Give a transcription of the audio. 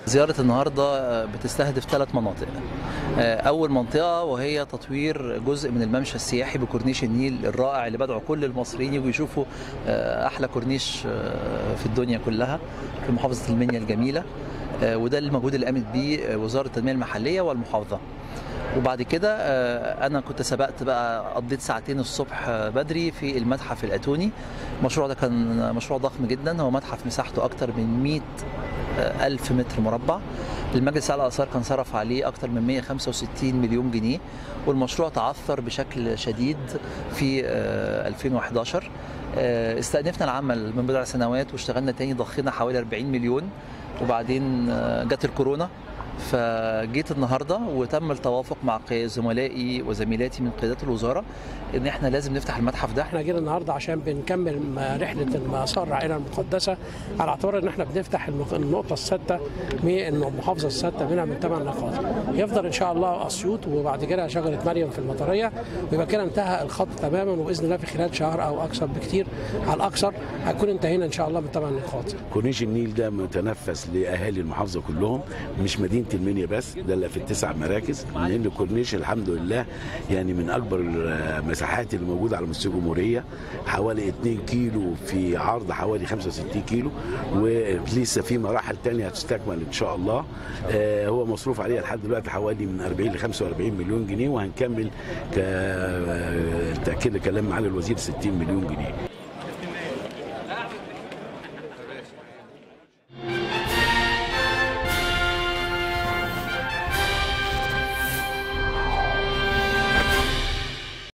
زيارة النهاردة بتستهدف ثلاث مناطق أول منطقة وهي تطوير جزء من الممشى السياحي بكورنيش النيل الرائع اللي بدعو كل المصريين يجوا يشوفوا أحلى كورنيش في الدنيا كلها في محافظة المنيا الجميلة وده المجهود اللي قامت بيه وزارة التنمية المحلية والمحافظة وبعد كده انا كنت سبقت بقى قضيت ساعتين الصبح بدري في المتحف الاتوني المشروع ده كان مشروع ضخم جدا هو متحف مساحته اكتر من 100 ألف متر مربع المجلس على الآثار كان صرف عليه أكثر من 165 مليون جنيه والمشروع تعثر بشكل شديد في 2011 استأنفنا العمل من بضع سنوات واشتغلنا تاني ضخينا حوالي 40 مليون وبعدين جت الكورونا فجيت النهارده وتم التوافق مع زملائي وزميلاتي من قيادات الوزاره ان احنا لازم نفتح المتحف ده احنا جينا النهارده عشان بنكمل رحله المسار العائله المقدسه على اعتبار ان احنا بنفتح النقطه السادسه من المحافظه السادسه منها من ثمان نقاط يفضل ان شاء الله اسيوط وبعد كده شجره مريم في المطريه ويبقى كده انتهى الخط تماما وباذن الله في خلال شهر او اكثر بكتير على الاكثر هنكون انتهينا ان شاء الله من ثمان نقاط كورنيش النيل ده متنفس لاهالي المحافظه كلهم مش مدينه المنيا بس ده اللي في التسع مراكز لان الكورنيش الحمد لله يعني من اكبر المساحات اللي موجوده على مستوى الجمهوريه حوالي 2 كيلو في عرض حوالي 65 كيلو ولسه في مراحل تانية هتستكمل ان شاء الله آه هو مصروف عليها لحد دلوقتي حوالي من 40 ل 45 مليون جنيه وهنكمل كتاكيد كلام معالي الوزير 60 مليون جنيه